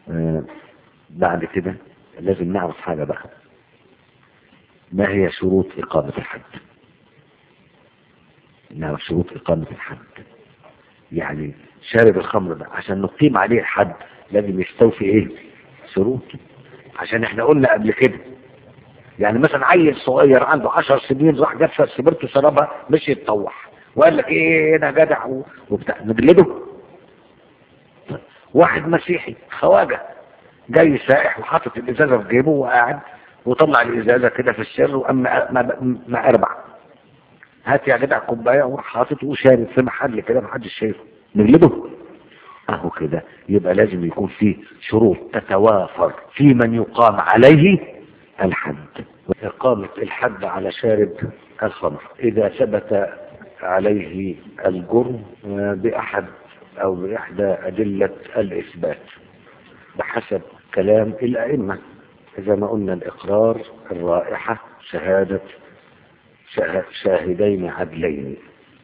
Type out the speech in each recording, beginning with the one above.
آه بعد كده لازم نعرف حاجة بقى ما هي شروط إقامة الحد نعرف شروط إقامة الحد يعني شارب الخمر ده عشان نقيم عليه الحد لازم يستوفي ايه شروط عشان احنا قلنا قبل كده يعني مثلا عيل صغير عنده عشر سنين راح جاب سبرته شربها مش يتطوح وقال لك ايه انا جدع وبتاع نجلده واحد مسيحي خواجه جاي سائح وحاطط الازازه في جيبه وقاعد وطلع الازازه كده في السر وقام ما اربع هات يا جدع كوبايه وراح حاطط وشارب في محل كده محدش شايفه نجلده اهو كده يبقى لازم يكون في شروط تتوافر في من يقام عليه الحد إقامة الحد على شارب الخمر إذا ثبت عليه الجرم بأحد أو بإحدى أدلة الإثبات بحسب كلام الأئمة إذا ما قلنا الإقرار الرائحة شهادة شاهدين عدلين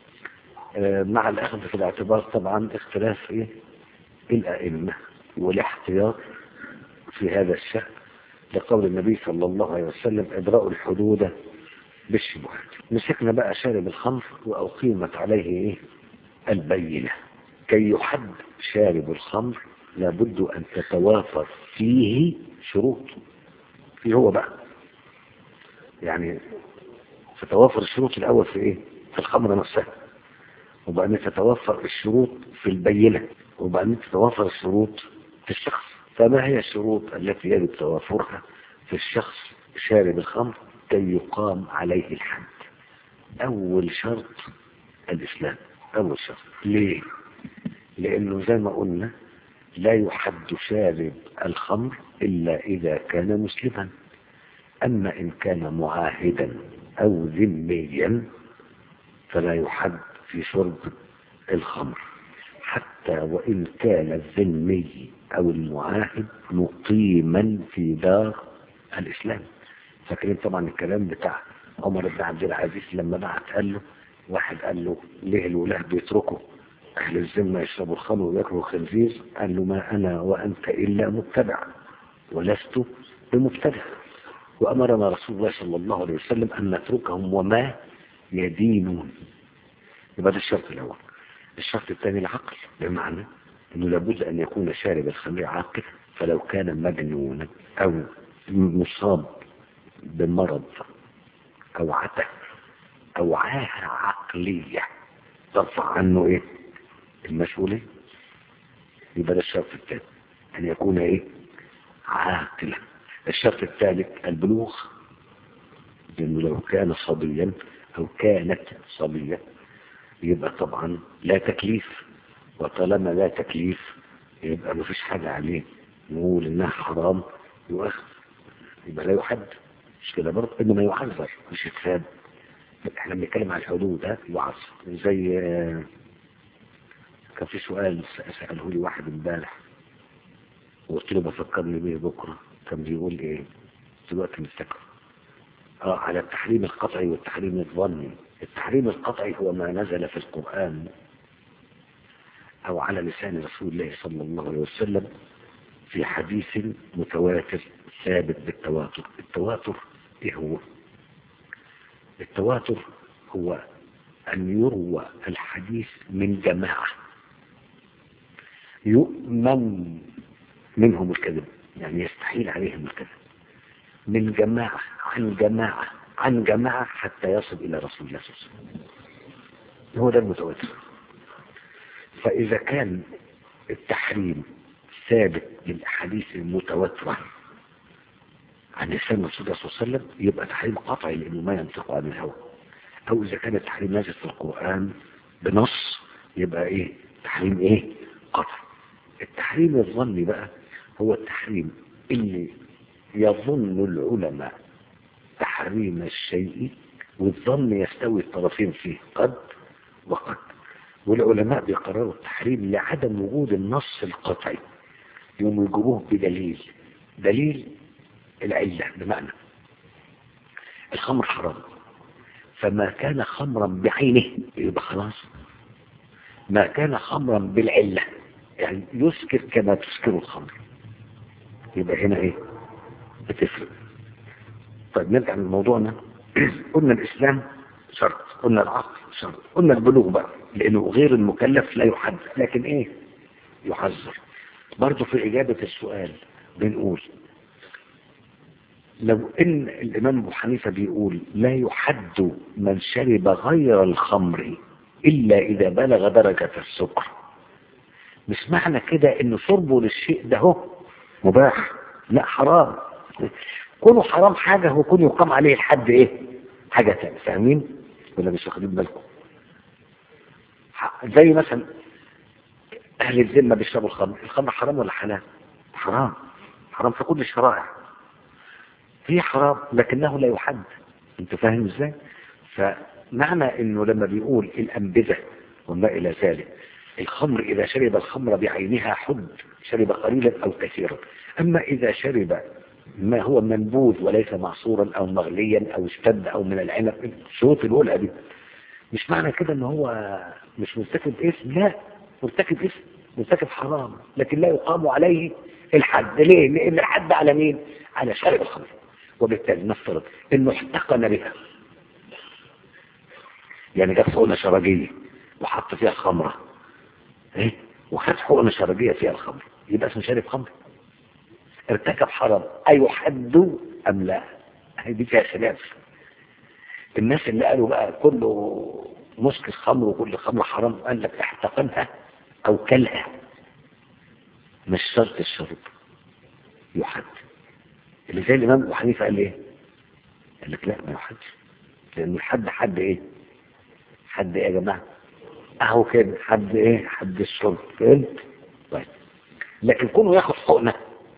مع الأخذ في الاعتبار طبعا اختلاف إيه الأئمة والاحتياط في هذا الشأن لقول النبي صلى الله عليه وسلم إدراء الحدود بالشبهات مسكنا بقى شارب الخمر وأقيمت عليه إيه البينة كي يحد شارب الخمر لابد أن تتوافر فيه شروط فيه هو بقى يعني تتوافر الشروط الأول في إيه في الخمر نفسها وبعدين تتوفر الشروط في البينة وبعدين تتوفر الشروط في الشخص فما هي الشروط التي يجب توافرها في الشخص شارب الخمر كي يقام عليه الحد أول شرط الإسلام أول شرط ليه؟ لأنه زي ما قلنا لا يحد شارب الخمر إلا إذا كان مسلما أما إن كان معاهدا أو ذميا فلا يحد في شرب الخمر حتى وإن كان الذمي أو المعاهد مقيما في دار الإسلام فاكرين طبعا الكلام بتاع عمر بن عبد العزيز لما بعت قال له واحد قال له ليه الولاه بيتركوا أهل الذمة يشربوا الخمر وياكلوا الخنزير قال له ما أنا وأنت إلا متبع ولست بمبتدع وأمرنا رسول الله صلى الله عليه وسلم أن نتركهم وما يدينون يبقى ده الشرط الأول الشرط الثاني العقل بمعنى أنه لابد أن يكون شارب الخمر عاقل فلو كان مجنونا أو مصاب بمرض أو عته أو عاهة عقلية ترفع عنه إيه المسؤولية يبقى ده الشرط الثاني أن يكون إيه عاقلا الشرط الثالث البلوغ لأنه لو كان صبيا أو كانت صبية يبقى طبعا لا تكليف وطالما لا تكليف يبقى ما فيش حاجة عليه نقول إنها حرام يؤخذ يبقى لا يحد مش كده برضه إنما يعذر مش يتساب احنا بنتكلم على الحدود ها يعذر زي كان في سؤال سأله لي واحد امبارح وقلت له بفكرني بيه بكرة كان بيقول ايه دلوقتي مفتكر اه على التحريم القطعي والتحريم الظني التحريم القطعي هو ما نزل في القرآن او على لسان رسول الله صلى الله عليه وسلم في حديث متواتر ثابت بالتواتر التواتر ايه هو التواتر هو ان يروى الحديث من جماعة يؤمن منهم الكذب يعني يستحيل عليهم الكذب من جماعة عن جماعة عن جماعة حتى يصل إلى رسول الله صلى الله عليه وسلم هو ده المتواتر فإذا كان التحريم ثابت للأحاديث المتواترة عن لسان رسول الله صلى الله عليه وسلم يبقى تحريم قطعي لأنه ما ينطق عن الهوى أو إذا كان التحريم نازل في القرآن بنص يبقى إيه تحريم إيه قطعي التحريم الظني بقى هو التحريم اللي يظن العلماء تحريم الشيء والظن يستوي الطرفين فيه قد وقد والعلماء بيقرروا التحريم لعدم وجود النص القطعي يوم يجيبوه بدليل دليل العلة بمعنى الخمر حرام فما كان خمرا بعينه يبقى خلاص ما كان خمرا بالعلة يعني يسكر كما تسكر الخمر يبقى هنا ايه بتفرق طيب نرجع لموضوعنا قلنا الاسلام شرط قلنا العقل شرط قلنا البلوغ بقى لانه غير المكلف لا يحد لكن ايه يحذر برضه في اجابة السؤال بنقول لو ان الامام ابو حنيفة بيقول لا يحد من شرب غير الخمر الا اذا بلغ درجة السكر مش معنى كده ان شربه للشيء ده هو مباح لا حرام كونه حرام حاجة وكون يقام عليه الحد ايه حاجة تانية فاهمين ولا مش واخدين بالكم زي مثلا اهل الذمة بيشربوا الخمر الخمر حرام ولا حلال حرام حرام في كل الشرائع هي حرام لكنه لا يحد انت فاهم ازاي فمعنى انه لما بيقول الانبذة وما الى ذلك الخمر اذا شرب الخمر بعينها حد شرب قليلا او كثيرا اما اذا شرب ما هو منبوذ وليس معصورا او مغليا او اشتد او من العنب الشروط الاولى دي مش معنى كده ان هو مش مرتكب اسم لا مرتكب اسم مرتكب حرام لكن لا يقام عليه الحد ليه لان الحد على مين على شارب الخمر وبالتالي نفترض انه احتقن بها يعني جاب حقنه شرجيه وحط فيها الخمره ايه وخد حقنه شرجيه فيها الخمر يبقى اسمه شارب خمر ارتكب حرام ايحد ام لا هي دي فيها خلاف الناس اللي قالوا بقى كله مسك خمر وكل خمر حرام قال لك احتقنها او كلها مش شرط الشرب يحد اللي زي الامام ابو حنيفه قال ايه قال لك لا ما يحدش لان الحد حد ايه حد ايه يا جماعه اهو كده حد ايه حد الشرب فهمت طيب لكن كونه ياخد حقنه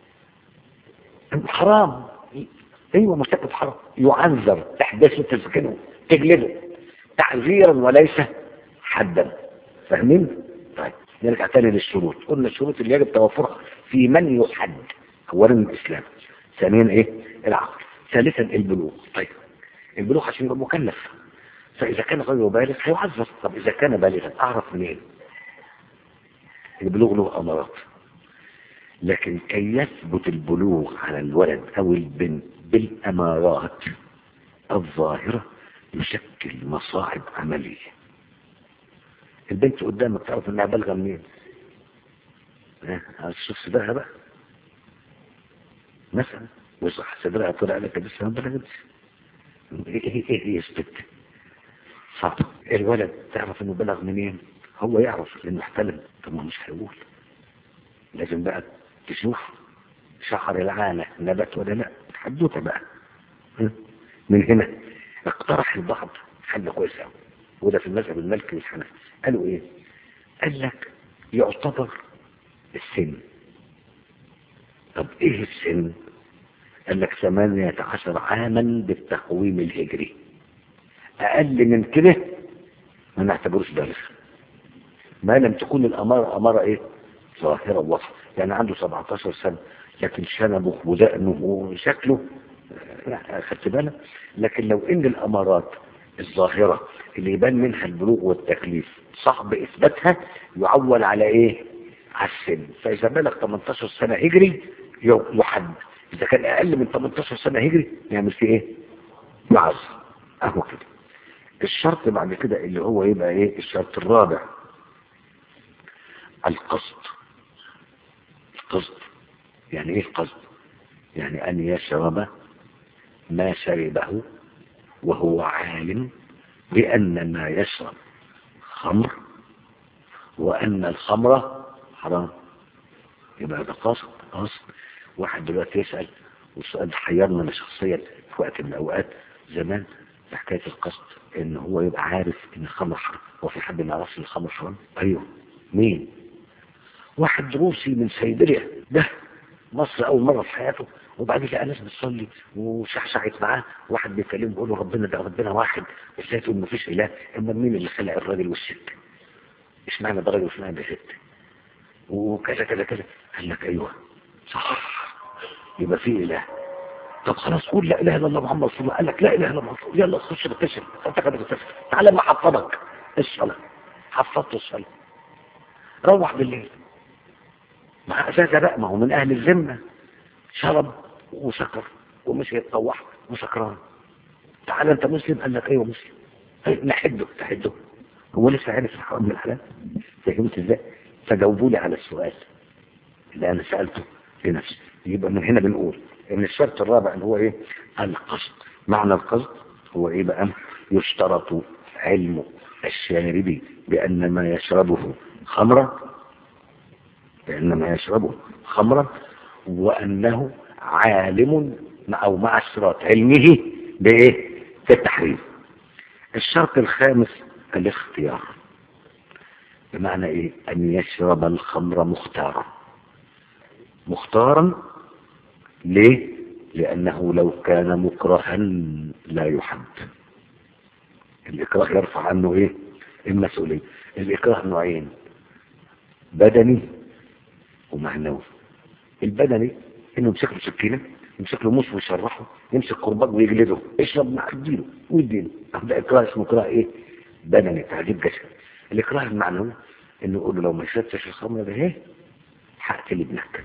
حرام ايوه مرتكب حرام يعذر تحبسه تسجنه تجلده تعذيرا وليس حدا فاهمين طيب نرجع تاني للشروط قلنا الشروط اللي يجب توفرها في من يحد اولا الاسلام ثانيا ايه العقل ثالثا البلوغ طيب البلوغ عشان يبقى مكلف فاذا كان غير بالغ هيعذر طب اذا كان بالغا اعرف منين البلوغ له امارات لكن كي يثبت البلوغ على الولد او البنت بالامارات الظاهرة يشكل مصاعب عملية البنت قدامك تعرف انها بالغة منين عايز تشوف صدرها بقى مثلا وصح صدرها طلع لك لسه ما بلغتش ايه ايه ايه يثبت صعب الولد تعرف انه بلغ منين هو يعرف لانه احتلم طب ما مش هيقول لازم بقى تشوف شعر العانة نبت ولا لا حدوته بقى من هنا اقترح البعض حل كويس قوي وده في المذهب المالكي والحنفي قالوا ايه قال لك يعتبر السن طب ايه السن قال لك ثمانية عشر عاما بالتقويم الهجري اقل من كده ما نعتبروش بالغ ما لم تكون الامارة امارة ايه ظاهرة واضحة يعني عنده 17 سنة لكن شنبه ودقنه وشكله خدت بالك لكن لو ان الامارات الظاهرة اللي يبان منها البلوغ والتكليف صعب اثباتها يعول على ايه على السن فاذا بلغ 18 سنة هجري يحد اذا كان اقل من 18 سنة هجري يعمل فيه ايه يعز اهو كده الشرط بعد كده اللي هو يبقى ايه الشرط الرابع القصد القصد يعني ايه القصد يعني ان يشرب ما شربه وهو عالم بان ما يشرب خمر وان الخمر حرام يبقى ده قصد قصد واحد دلوقتي يسأل والسؤال حيرنا انا شخصيا في وقت من الاوقات زمان في حكاية القصد ان هو يبقى عارف ان الخمر حرام هو في حد ما يعرفش ان الخمر حرام ايوه مين واحد روسي من سيبيريا ده مصر اول مرة في حياته وبعدين لقى ناس بتصلي وشحشعت معاه واحد بيكلمه بيقول له ربنا ده ربنا واحد ازاي تقول مفيش اله اما مين اللي خلق الراجل والست اشمعنى ده راجل واشمعنى ده ست وكذا كذا كذا قال لك ايوه صح يبقى في اله طب خلاص قول لا اله الا الله محمد رسول الله قال لك لا اله الا الله يلا خش بكشف انت كده بتكشف تعالى ما حفظك الصلاه حفظت الصلاه روح بالليل مع ازازه بقى ما هو من اهل الذمه شرب وسكر ومشي يتطوح وسكران تعال انت مسلم قال لك ايوه مسلم طيب نحده تحده هو لسه عارف الحرام من الحلال فهمت ازاي فجاوبوا لي على السؤال اللي انا سالته لنفسي يبقى من هنا بنقول ان الشرط الرابع اللي هو ايه القصد معنى القصد هو ايه بقى يشترط علم الشارب بان ما يشربه خمرا بان ما يشربه خمرا وانه عالم او مع اشتراط علمه بايه بالتحريم الشرط الخامس الاختيار بمعنى ايه ان يشرب الخمر مختارا مختارا ليه لانه لو كان مكرها لا يحد الاكراه يرفع عنه ايه المسؤولية الاكراه نوعين بدني ومعنوي البدني انه يمسك له سكينه يمسك له موس ويشرحه يمسك كرباج ويجلده اشرب مع اديله ويديله ده اكراه اسمه اكراه ايه بدني تعذيب جسد الاكراه المعنوي انه يقول له لو ما شربتش الخمر ده ايه هقتل ابنك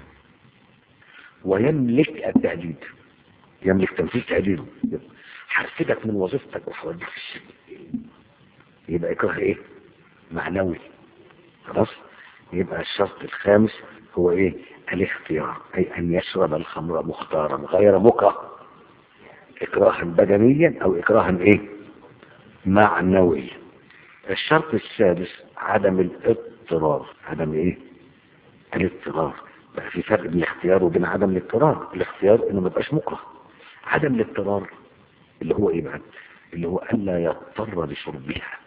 ويملك التهديد يملك تنفيذ تهديده هرفدك من وظيفتك وهوديك في السجن يبقى اكراه ايه معنوي خلاص يبقى الشرط الخامس هو ايه الاختيار اي ان يشرب الخمر مختارا غير مكره اكراها بدنيا او اكراها ايه معنويا الشرط السادس عدم الاضطرار عدم ايه الاضطرار بقى في فرق بين الاختيار وبين عدم الاضطرار الاختيار انه ما يبقاش مكره عدم الاضطرار اللي هو ايه بقى اللي هو الا يضطر لشربها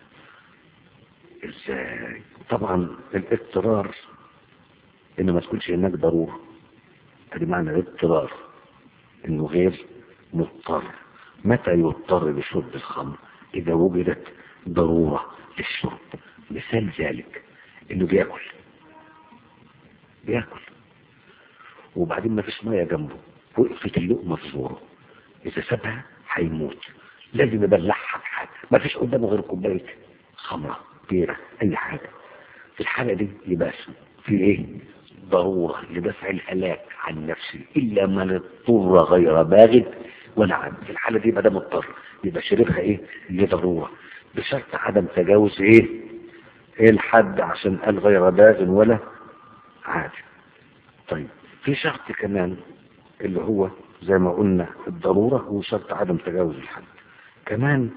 ازاي طبعا الاضطرار ان ما تكونش هناك ضرورة ادي معنى الاضطرار انه غير مضطر متى يضطر لشرب الخمر اذا وجدت ضرورة للشرب مثال ذلك انه بياكل بياكل وبعدين ما فيش ميه جنبه وقفت اللقمه في زوره اذا سابها هيموت لازم يبلعها بحاجه ما فيش قدامه غير كوبايه خمره بيره اي حاجه في الحاله دي يبقى في ايه ضروره لدفع الهلاك عن نفسه الا من اضطر غير باغ ولا عاد في الحاله دي يبقى ده مضطر يبقى شربها ايه لضروره بشرط عدم تجاوز ايه ايه الحد عشان قال غير باغ ولا عاد طيب في شرط كمان اللي هو زي ما قلنا الضرورة هو شرط عدم تجاوز الحد كمان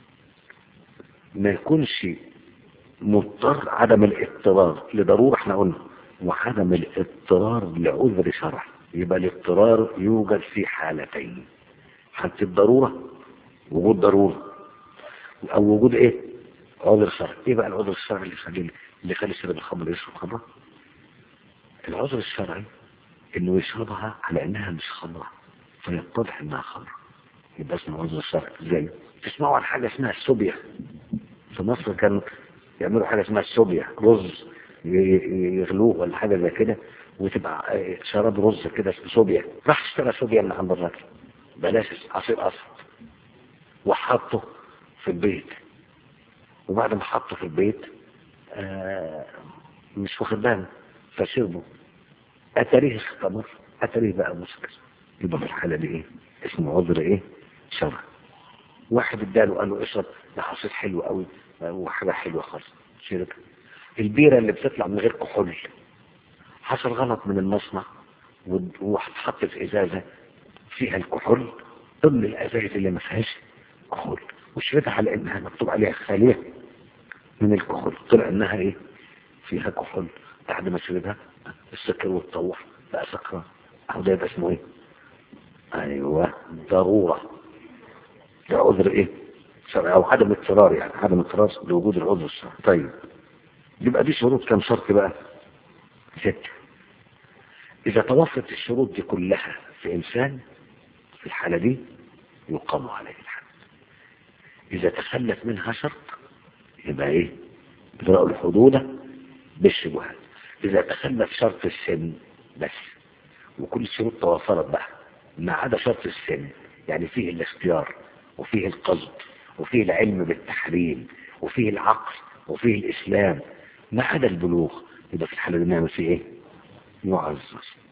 ما يكونش مضطر عدم الاضطرار لضرورة احنا قلنا وعدم الاضطرار لعذر شرعي يبقى الاضطرار يوجد في حالتين حالة الضرورة وجود ضرورة او وجود ايه عذر شرعي ايه بقى العذر الشرعي اللي خلي اللي خلي شرب الخمر يشرب خمره العذر الشرعي انه يشربها على انها مش خمره فيتضح انها خمره يبقى اسمه عذر الشرعي زي تسمعوا عن حاجه اسمها السوبيا في مصر كانوا يعملوا حاجه اسمها السوبيا رز يغلوه ولا حاجه زي كده وتبقى شراب رز كده اسمه سوبيا راح اشترى سوبيا من عند الراجل بلاش عصير قصب وحطه في البيت وبعد ما حطه في البيت آه مش واخد باله فشربه اتاريه استمر اتاريه بقى مسكر يبقى في الحاله دي ايه اسمه عذر ايه شرع واحد اداله قال له اشرب ده حصير حلو قوي وحاجه حلوه خالص شرب البيره اللي بتطلع من غير كحول حصل غلط من المصنع وهتحط في ازازه فيها الكحول ضمن الازايز اللي ما فيهاش كحول وشربها على انها مكتوب عليها خاليه من الكحول طلع انها ايه فيها كحول بعد ما شربها السكر والطوح بقى سكران اهو ده يبقى اسمه ايه ايوه ضروره ده عذر ايه شرعي او عدم اضطرار يعني عدم اضطرار لوجود العذر الشرعي طيب يبقى دي شروط كم شرط بقى ستة اذا توفرت الشروط دي كلها في انسان في الحالة دي يقام عليه الحد اذا تخلف منها شرط يبقى ايه بدرأ الحدود بالشبهات اذا تخلف شرط السن بس وكل الشروط توفرت بقى ما عدا شرط السن يعني فيه الاختيار وفيه القصد وفيه العلم بالتحريم وفيه العقل وفيه الاسلام ما عدا البلوغ يبقى في الحالة دي نعمل فيه ايه يعزز